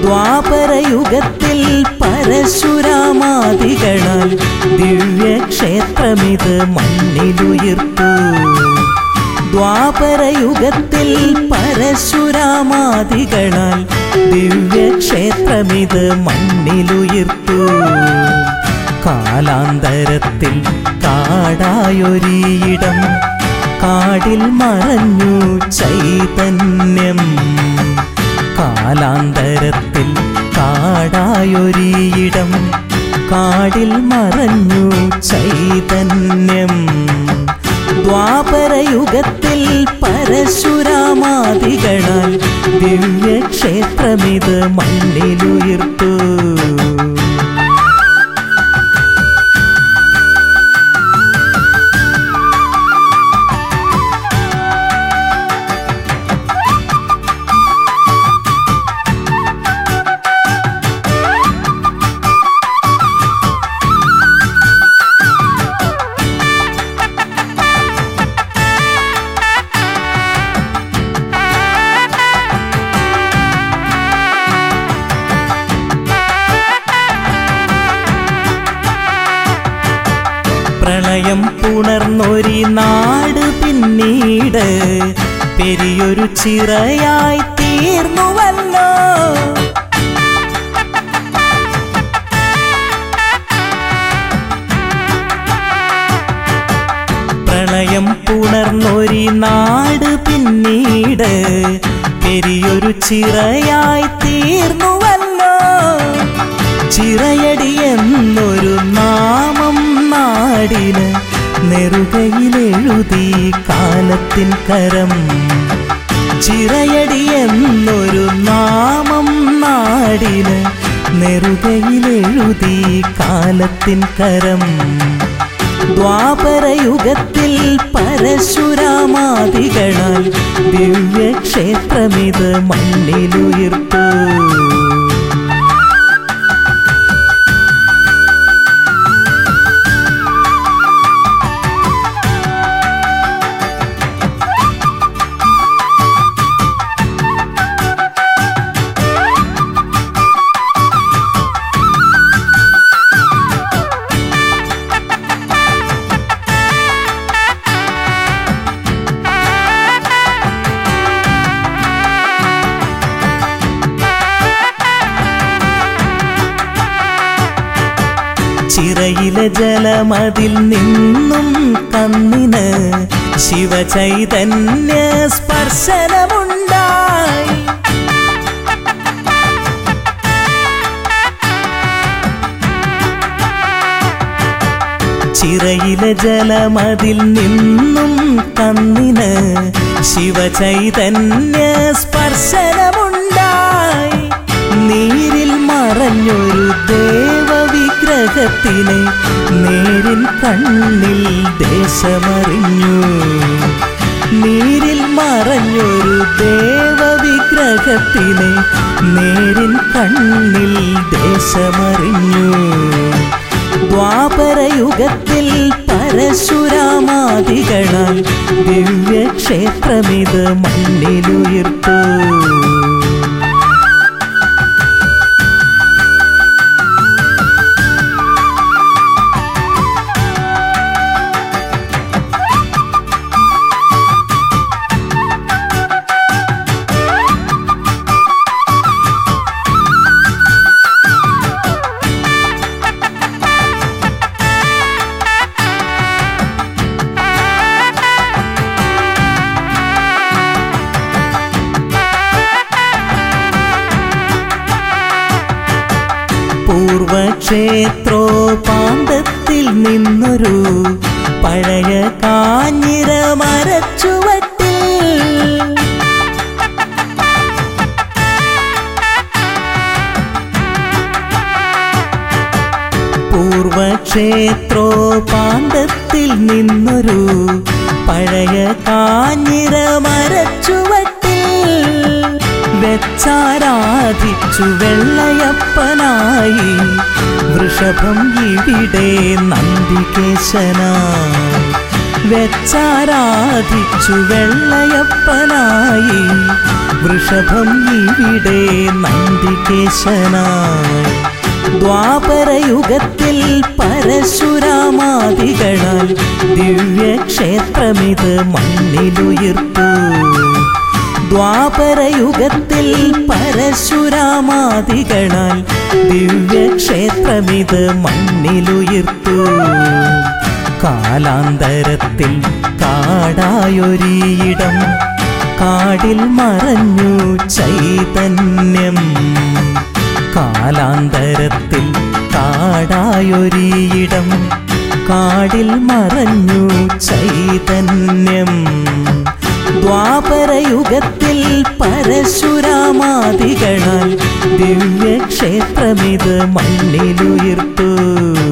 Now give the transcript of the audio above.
ദ്വാപരയുഗത്തിൽ പരശുരാമാദികളാൽ ദിവ്യക്ഷേത്രമിത് മണ്ണിലുയർത്തു ദ്വാപരയുഗത്തിൽ പരശുരാമാദികളാൽ ദിവ്യക്ഷേത്രമിത് മണ്ണിലുയർത്തു കാലാന്തരത്തിൽ കാടായൊരീയിടം കാടിൽ മറഞ്ഞു ചൈതന്യം കാലാന്തരത്തിൽ കാടായൊരീയിടം കാടിൽ മറഞ്ഞു ചൈതന്യം ദ്വാപരയുഗത്തിൽ പരശുരാമാദികളാൽ ദിവ്യക്ഷേത്രമിത് മണ്ണിലുയർത്തു പ്രളയം പുണർന്നൊരി നാട് പിന്നീട് പെരിയൊരു ചിറയായി തീർന്നുവല്ലോ പ്രളയം പുണർന്നൊരി നാട് പിന്നീട് പെരിയൊരു ചിറയായി തീർന്നുവല്ലോ ചിറയടി എന്നൊരു നാമം നാടിന് നെറുകയിലെഴുതി കാലത്തിൻ കരം ചിറയടി എന്നൊരു നാമം നാടിന് നെറുകയിലെഴുതി കാലത്തിൻ കരം ദ്വാപരയുഗത്തിൽ പരശുരാമാദികളാൽ ദിവ്യക്ഷേത്രമിത് മണ്ണിലുയർത്തു ചിറയിലെ ജലമതിൽ നിന്നും കണ്ണിന് ശിവചൈതന്യ സ്പർശനമുണ്ടായി ചിറയിലെ ജലമതിൽ നിന്നും കണ്ണിന് ശിവചൈതന്യ സ്പർശനമുണ്ടായി നീരിൽ മറഞ്ഞൊരു ദേവവിഗ്രഹത്തിനെ നേരിൻ കണ്ണിൽ ദേശമറിഞ്ഞു നീരിൽ മറഞ്ഞൊരു ദേവവിഗ്രഹത്തിനെ നേരിൻ കണ്ണിൽ ദേശമറിഞ്ഞു ദ്വാപരയുഗത്തിൽ പരശുരാമാദികളാൽ ദിവ്യക്ഷേത്രമിത് മണ്ണിലുയർത്തു പൂർവക്ഷേത്രോപാന്തത്തിൽ നിന്നൊരു പഴയ കാഞ്ഞിര മരച്ചുവട്ടിൽ പൂർവക്ഷേത്രോപാന്തത്തിൽ നിന്നൊരു പഴയ കാഞ്ഞിര മരച്ചുവട്ടിൽ വെച്ചാരാധിച്ചു വെള്ളയപ്പനായി വൃഷഭം ഇവിടെ നന്ദികേശനായി വെച്ചാരാധിച്ചു വെള്ളയപ്പനായി വൃഷഭം ഇവിടെ നന്ദികേശനായി ദ്വാപരയുഗത്തിൽ പരശുരാമാദികളാൽ ദിവ്യക്ഷേത്രമിത് മണ്ണിലുയർത്തു ദ്വാപരയുഗത്തിൽ പരശുരാമാദികളാൽ ദിവ്യക്ഷേത്രമിത് മണ്ണിലുയർത്തു കാലാന്തരത്തിൽ കാടായൊരീയിടം കാടിൽ മറഞ്ഞു ചൈതന്യം കാലാന്തരത്തിൽ കാടായൊരീയിടം കാടിൽ മറഞ്ഞു ചൈതന്യം ദ്വാപരയുഗത്തിൽ പരശുരാമാദികളാൽ ദിവ്യക്ഷേത്രമിത് മണ്ണിലുയർത്തു